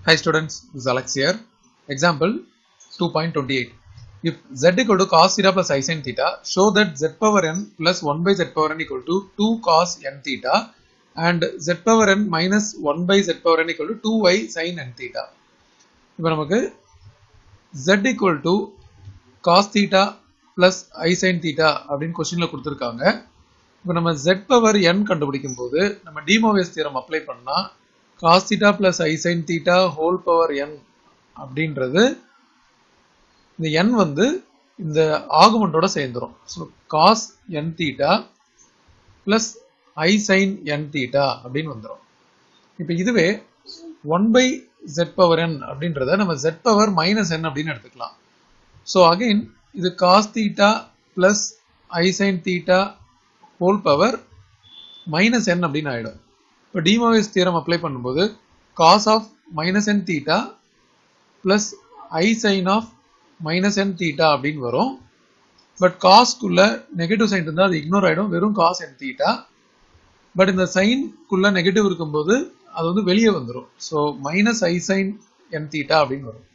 Hi students, this is Alex here. Example 2.28. If z equal to cos theta plus i sin theta, show that z power n plus 1 by z power n equal to 2 cos n theta and z power n minus 1 by z power n equal to 2y sin n theta. இப்போ நமக்கு z equal to cos theta plus i sin theta அப்படின்னு கொஸ்டின்ல கொடுத்துருக்காங்க இப்போ நம்ம z power n கண்டுபிடிக்கும் போது நம்ம டிமோவேஸ் தியரம் அப்ளை பண்ணா cos theta plus i sin theta whole power n அப்படின்றது இந்த n வந்து இந்த ஆகுமெண்டோட சேர்ந்துரும் so cos n theta plus i sin n theta அப்படின்னு வந்துடும் இப்போ இதுவே one by zed power n அப்படின்றத நம்ம z பவர் மைனஸ் n அப்படின்னு எடுத்துக்கலாம் ஸோ அகைன் இது cos theta plus i sin theta whole power minus n அப்படின்னு ஆயிடும் இப்போ டிமோவேஸ் தியரம் அப்ளை பண்ணும்போது cos of minus n theta plus i sine of minus n theta அப்படின்னு வரும் but காஸ்க்குள்ள negative sign இருந்தால் அது இக்னோர் ஆகிடும் வெறும் காஸ் என் தீட்டா பட் இந்த சைன்குள்ள நெகட்டிவ் இருக்கும்போது அது வந்து வெளியே வந்துடும் so minus i sine n theta அப்படின்னு வரும்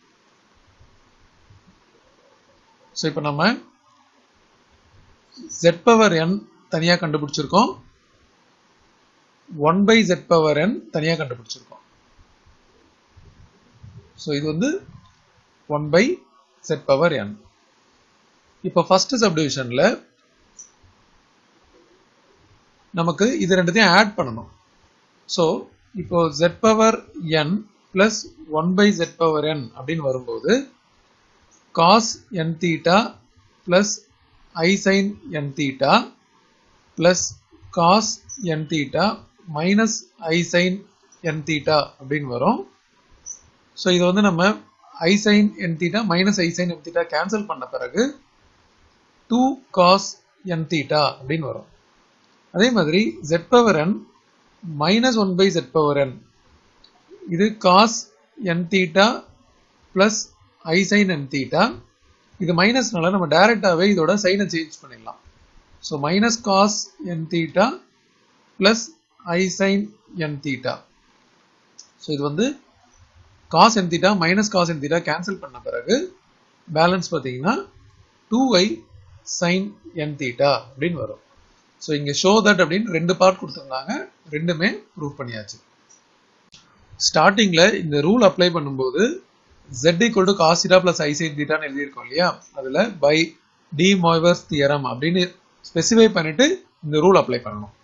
ஸோ இப்போ நம்ம ஜெட் பவர் என் தனியாக கண்டுபிடிச்சிருக்கோம் one by zed power n தனியாக கண்டுபிடிச்சிருக்கோம் ஸோ இது வந்து one by zed power n இப்போ ஃபர்ஸ்ட் சப்டிவிஷனில் நமக்கு இது ரெண்டுத்தையும் ஆட் பண்ணணும் ஸோ இப்போ zed power n plus one by zed power n அப்படின்னு வரும்போது cos n theta plus i sine n theta plus cos n theta minus i sine n theta அப்படின்னு வரும் ஸோ இது வந்து நம்ம i sine n theta minus i sine n theta cancel பண்ண பிறகு two cos n theta அப்படின்னு வரும் அதே மாதிரி zed power n minus one by zed power n இது cos n theta plus i sine n theta இது மைனஸ்னால நம்ம டைரக்டாகவே இதோட சைனை சேஞ்ச் பண்ணிடலாம் so minus cos n theta plus i sine n theta so இது வந்து cos n theta minus cos n theta cancel பண்ண பிறகு பேலன்ஸ் பார்த்தீங்கன்னா two i sine n theta அப்படின்னு வரும் ஸோ இங்கே ஷோ தட் அப்படின்னு ரெண்டு பார்ட் கொடுத்துருந்தாங்க ரெண்டுமே ப்ரூவ் பண்ணியாச்சு ஸ்டார்டிங்கில் இந்த ரூல் அப்ளை பண்ணும்போது z equal to cos theta plus i sin theta எழுதியிருக்கோம் இல்லையா அதில் பை டி மோய்வர்ஸ் தியரம் அப்படின்னு ஸ்பெசிஃபை பண்ணிட்டு இந்த ரூல் அப்ளை பண்ணணும்